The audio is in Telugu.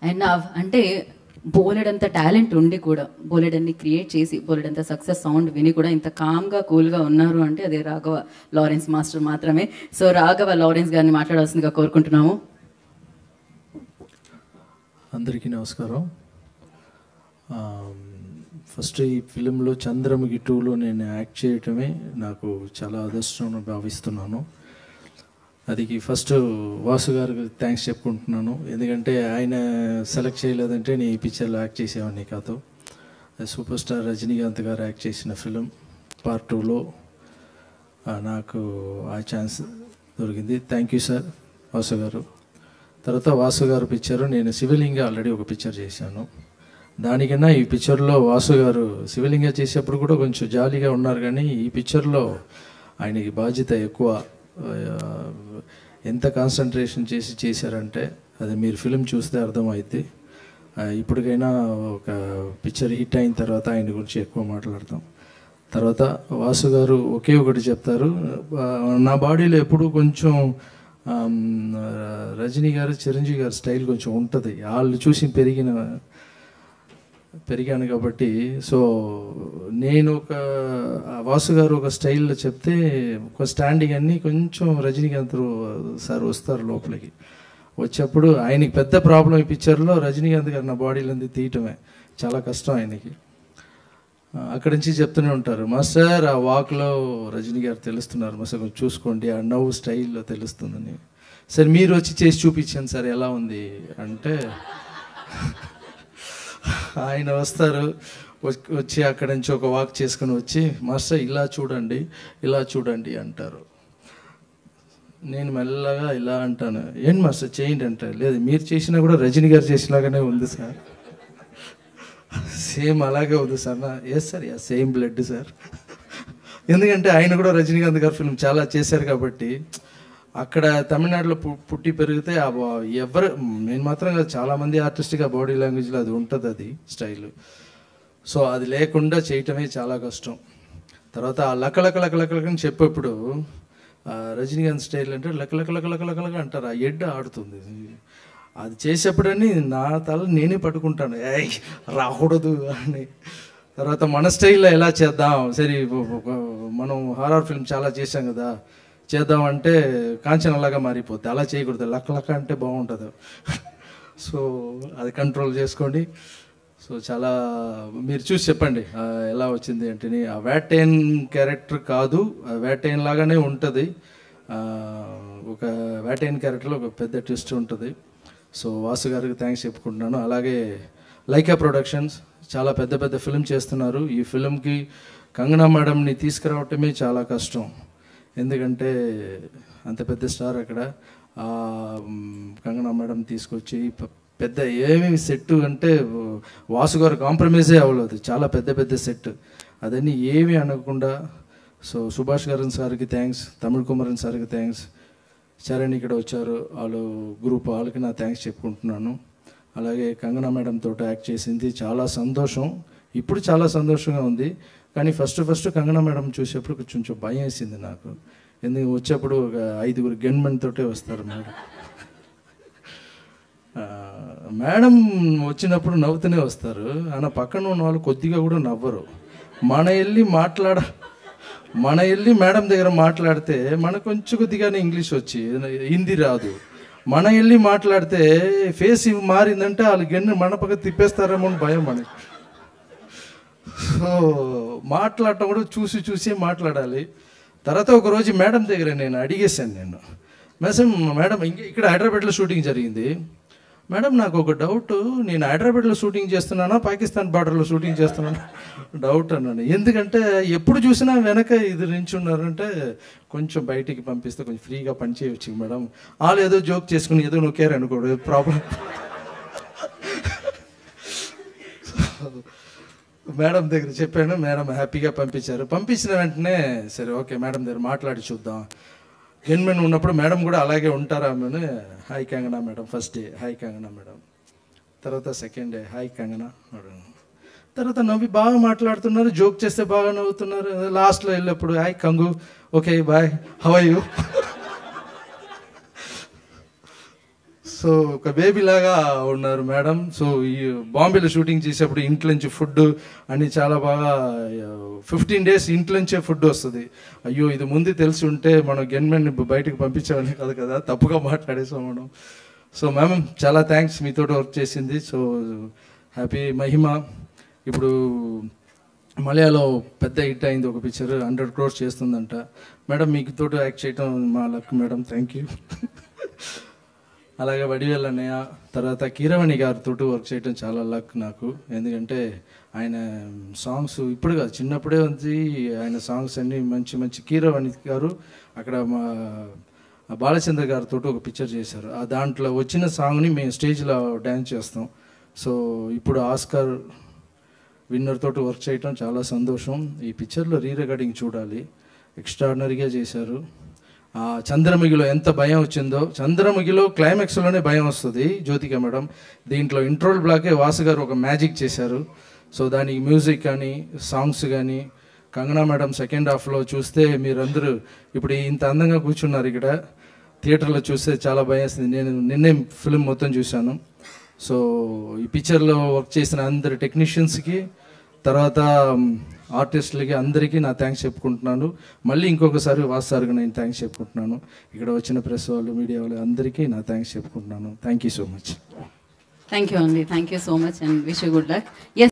అండ్ అంటే బోలెడంత టాలెంట్ ఉండి కూడా బోలెడన్ని క్రియేట్ చేసి బోలెడంత సక్సెస్ సౌండ్ విని కూడా ఇంత కామ్గా కూల్గా ఉన్నారు అంటే అదే రాఘవ లారెన్స్ మాస్టర్ మాత్రమే సో రాఘవ లారెన్స్ గారిని మాట్లాడాల్సిందిగా కోరుకుంటున్నాము అందరికీ నమస్కారం ఫస్ట్ ఈ ఫిలింలో చంద్రముఖి టూలో నేను యాక్ట్ చేయటమే నాకు చాలా అదృష్టం భావిస్తున్నాను అది ఫస్ట్ వాసు గారికి థ్యాంక్స్ చెప్పుకుంటున్నాను ఎందుకంటే ఆయన సెలెక్ట్ చేయలేదంటే నేను ఈ పిక్చర్లో యాక్ట్ చేసేవాడిని కాదు సూపర్ స్టార్ రజనీకాంత్ గారు యాక్ట్ చేసిన ఫిలిం పార్ట్ టూలో నాకు ఆ ఛాన్స్ దొరికింది థ్యాంక్ యూ సార్ వాసు గారు తర్వాత వాసు గారు పిక్చర్ నేను శివలింగ ఆల్రెడీ ఒక పిక్చర్ చేశాను దానికన్నా ఈ పిక్చర్లో వాసు గారు శివలింగ చేసేప్పుడు కూడా కొంచెం జాలీగా ఉన్నారు కానీ ఈ పిక్చర్లో ఆయనకి బాధ్యత ఎక్కువ ఆ, ఎంత కాన్సన్ట్రేషన్ చేసి చేశారంటే అది మీరు ఫిలిం చూస్తే అర్థమైద్ది ఆ, ఇప్పటికైనా ఒక పిక్చర్ హిట్ అయిన తర్వాత ఆయన గురించి ఎక్కువ మాట్లాడతాం తర్వాత వాసు గారు ఒకే ఒకటి చెప్తారు ఆ, నా బాడీలో ఎప్పుడు కొంచెం ఆమ్, రజనీ గారు చిరంజీవి గారి స్టైల్ కొంచెం ఉంటుంది వాళ్ళు చూసి పెరిగిన పెరిగాను కాబట్టి సో నేను ఒక ఆ వాసు గారు ఒక స్టైల్లో చెప్తే ఒక స్టాండింగ్ అన్ని కొంచెం రజనీకాంత్ సార్ వస్తారు లోపలికి వచ్చేప్పుడు ఆయనకి పెద్ద ప్రాబ్లం ఈ పిక్చర్లో రజనీకాంత్ గారు నా బాడీలో తీయటమే చాలా కష్టం ఆయనకి ఆ, అక్కడి నుంచి చెప్తూనే ఉంటారు మాస్టర్ ఆ వాక్లో రజనీ గారు తెలుస్తున్నారు మాస్టర్ కొంచెం చూసుకోండి ఆ నవ్వు స్టైల్లో తెలుస్తుందని సరే మీరు వచ్చి చేసి చూపించాను సార్ ఎలా ఉంది అంటే ఆయన వస్తారు వచ్- వచ్చి అక్కడి నుంచి ఒక వాక్ చేసుకుని వచ్చి మాస్టర్ ఇలా చూడండి ఇలా చూడండి అంటారు నేను మెల్లగా ఇలా అంటాను ఏంటి మాస్టర్ చేయండి అంటారు లేదు మీరు చేసినా కూడా రజనీ గారు చేసినాగానే ఉంది సార్ సేమ్ అలాగే ఉంది సార్ నా yes sir yeah same blood sir ఎందుకంటే ఆయన కూడా రజనీకాంత్ గారి ఫిల్మ్ చాలా చేశారు కాబట్టి అక్కడ తమిళనాడులో పు- పుట్టి పెరిగితే ఆ బా- ఎవరు నేను మాత్రం కాదు చాలా మంది ఆర్టిస్ట్గా బాడీ లాంగ్వేజ్లో అది ఉంటుంది అది స్టైల్ సో అది లేకుండా చేయటమే చాలా కష్టం తర్వాత ఆ లక లక లక లక లక అని చెప్పేప్పుడు ఆ రజనీకాంత్ స్టైల్ అంటే లక లక లక లక లక లక అంటారు ఆ ఎడ్డ ఆడుతుంది అది చేసేప్పుడని నా తల నేనే పట్టుకుంటాను ఏయ్ రాకూడదు అని తర్వాత మన స్టైల్లో ఎలా చేద్దాం సరే ఒక- మనం హారర్ ఫిల్మ్ చాలా చేశాం కదా చేద్దాం అంటే కాంచన అలాగా మారిపోద్ది అలా చేయకూడదు లక్క లక్క అంటే బాగుంటుంది సో అది కంట్రోల్ చేసుకోండి సో చాలా మీరు చూసి చెప్పండి ఆ, ఎలా వచ్చింది అంటే ఆ వ్యాటైన్ క్యారెక్టర్ కాదు ఆ వ్యాటైన్ లాగానే ఉంటుంది ఆ, ఒక వ్యాటైన్ క్యారెక్టర్లో ఒక పెద్ద ట్విస్ట్ ఉంటుంది సో వాసు గారికి థ్యాంక్స్ చెప్పుకుంటున్నాను అలాగే లైకా ప్రొడక్షన్స్ చాలా పెద్ద పెద్ద ఫిల్మ్ చేస్తున్నారు ఈ ఫిల్మ్కి కంగనా మేడంని తీసుకురావటమే చాలా కష్టం ఎందుకంటే అంత పెద్ద స్టార్ అక్కడ ఆ, మ్, కంగనా మేడం తీసుకొచ్చి ప- పెద్ద ఏమేమి సెట్ అంటే వాసు గారు కాంప్రమైజే అవ్వలేదు చాలా పెద్ద పెద్ద సెట్ అదన్నీ ఏమీ అనకుండా సో సుభాష్ గారన్ సార్కి థ్యాంక్స్ తమిళ్ కుమారన్ సార్కి థ్యాంక్స్ చరణ్ ఇక్కడ వచ్చారు వాళ్ళు గ్రూప్ వాళ్ళకి నా థ్యాంక్స్ చెప్పుకుంటున్నాను అలాగే కంగనా మేడం తోటి యాక్ట్ చేసింది చాలా సంతోషం ఇప్పుడు చాలా సంతోషంగా ఉంది కానీ ఫస్ట్ ఫస్ట్ కంగనా మేడం చూసేప్పుడు కొంచెం కొంచెం భయం వేసింది నాకు ఎందుకు వచ్చేప్పుడు ఒక ఐదుగురు గన్మెన్ తోటే వస్తారు మేడం ఆ, మేడం వచ్చినప్పుడు నవ్వుతూనే వస్తారు ఆయన పక్కన ఉన్న వాళ్ళు కొద్దిగా కూడా నవ్వరు మన వెళ్ళి మాట్లాడ మన వెళ్ళి మేడం దగ్గర మాట్లాడితే మన కొంచెం కొద్దిగానే ఇంగ్లీష్ వచ్చి హిందీ రాదు మన వెళ్ళి మాట్లాడితే ఫేస్ ఇవి మారిందంటే వాళ్ళు గెన్ను మన పక్క తిప్పేస్తారేమో అని భయం మనకి సో మాట్లాడటం కూడా చూసి చూసి మాట్లాడాలి తర్వాత ఒక రోజు మేడం దగ్గర నేను అడిగేశాను నేను మేసం మేడం ఇంక ఇక్కడ హైదరాబాద్లో షూటింగ్ జరిగింది మేడం నాకు ఒక డౌట్ నేను హైదరాబాద్లో షూటింగ్ చేస్తున్నానా పాకిస్తాన్ బార్డర్లో షూటింగ్ చేస్తున్నానా డౌట్ అన్నాను ఎందుకంటే ఎప్పుడు చూసినా వెనక ఇది నించున్నారంటే కొంచెం బయటికి పంపిస్తే కొంచెం ఫ్రీగా పని చేయవచ్చు మేడం వాళ్ళు ఏదో జోక్ చేసుకుని ఏదో నొక్కారు అనుకోడు ప్రాబ్లం మేడం దగ్గర చెప్పాను మేడం హ్యాపీగా పంపించారు పంపించిన వెంటనే సరే ఓకే మేడం దగ్గర మాట్లాడి చూద్దాం గెన్మెన్ ఉన్నప్పుడు మేడం కూడా అలాగే ఉంటారా ఆమెను hi Kangana madam first day hi Kangana madam తర్వాత second day hi Kangana madam తర్వాత నవ్వి బాగా మాట్లాడుతున్నారు జోక్ చేస్తే బాగా నవ్వుతున్నారు లాస్ట్లో వెళ్ళినప్పుడు hi Kangu okay bye have you so ఒక బేబీ లాగా ఉన్నారు మేడం సో ఈ బాంబేలో షూటింగ్ చేసేప్పుడు ఇంట్లో నుంచి ఫుడ్ అని చాలా బాగా ఫిఫ్టీన్ డేస్ ఇంట్లో నుంచే ఫుడ్ వస్తుంది అయ్యో ఇది ముందు తెలిసి ఉంటే మనం గెన్మెన్ బయటకు పంపించామని కాదు కదా తప్పుగా మాట్లాడేసాం మనం సో మ్యామ్ చాలా థ్యాంక్స్ మీతో వర్క్ చేసింది సో హ్యాపీ మహిమ ఇప్పుడు మలయాళం పెద్ద హిట్ అయింది ఒక పిక్చర్ హండ్రెడ్ క్రోర్స్ చేస్తుందంట మేడం మీకు తోటి యాక్ట్ చేయటం మా లక్ మేడం థ్యాంక్ యూ అలాగే వడివేల్ అన్నయ్య తర్వాత కీరవాణి గారితో వర్క్ చేయడం చాలా లక్ నాకు ఎందుకంటే ఆయన సాంగ్స్ ఇప్పుడు కాదు చిన్నప్పుడే ఉంది ఆయన సాంగ్స్ అన్ని మంచి మంచి కీరవాణి గారు అక్కడ మా బాలచంద్ర గారితో ఒక పిక్చర్ చేశారు ఆ దాంట్లో వచ్చిన సాంగ్ని మేము స్టేజ్లో డ్యాన్స్ చేస్తాం సో ఇప్పుడు ఆస్కార్ విన్నర్ తోటి వర్క్ చేయటం చాలా సంతోషం ఈ పిక్చర్లో రీ రికార్డింగ్ చూడాలి ఎక్స్ట్రాడినరీగా చేశారు ఆ చంద్రముఖిలో ఎంత భయం వచ్చిందో చంద్రముఖిలో క్లైమాక్స్లోనే భయం వస్తుంది జ్యోతిక మేడం దీంట్లో ఇంట్రోల్ బ్లాకే వాసు గారు ఒక మ్యాజిక్ చేశారు సో దానికి మ్యూజిక్ కానీ సాంగ్స్ కానీ కంగనా మేడం సెకండ్ హాఫ్లో చూస్తే మీరందరూ ఇప్పుడు ఇంత అందంగా కూర్చున్నారు ఇక్కడ థియేటర్లో చూస్తే చాలా భయం వేస్తుంది నేను నిన్నే ఫిల్మ్ మొత్తం చూశాను సో ఈ పిక్చర్లో వర్క్ చేసిన అందరి టెక్నీషియన్స్కి తర్వాత ఆర్టిస్టులకి అందరికీ నా థ్యాంక్స్ చెప్పుకుంటున్నాను మళ్ళీ ఇంకొకసారి వాస్ సార్కి నేను థ్యాంక్స్ చెప్పుకుంటున్నాను ఇక్కడ వచ్చిన ప్రెస్ వాళ్ళు మీడియా వాళ్ళు అందరికీ నా థ్యాంక్స్ చెప్పుకుంటున్నాను thank you so much thank you అండి thank you so much and wish good luck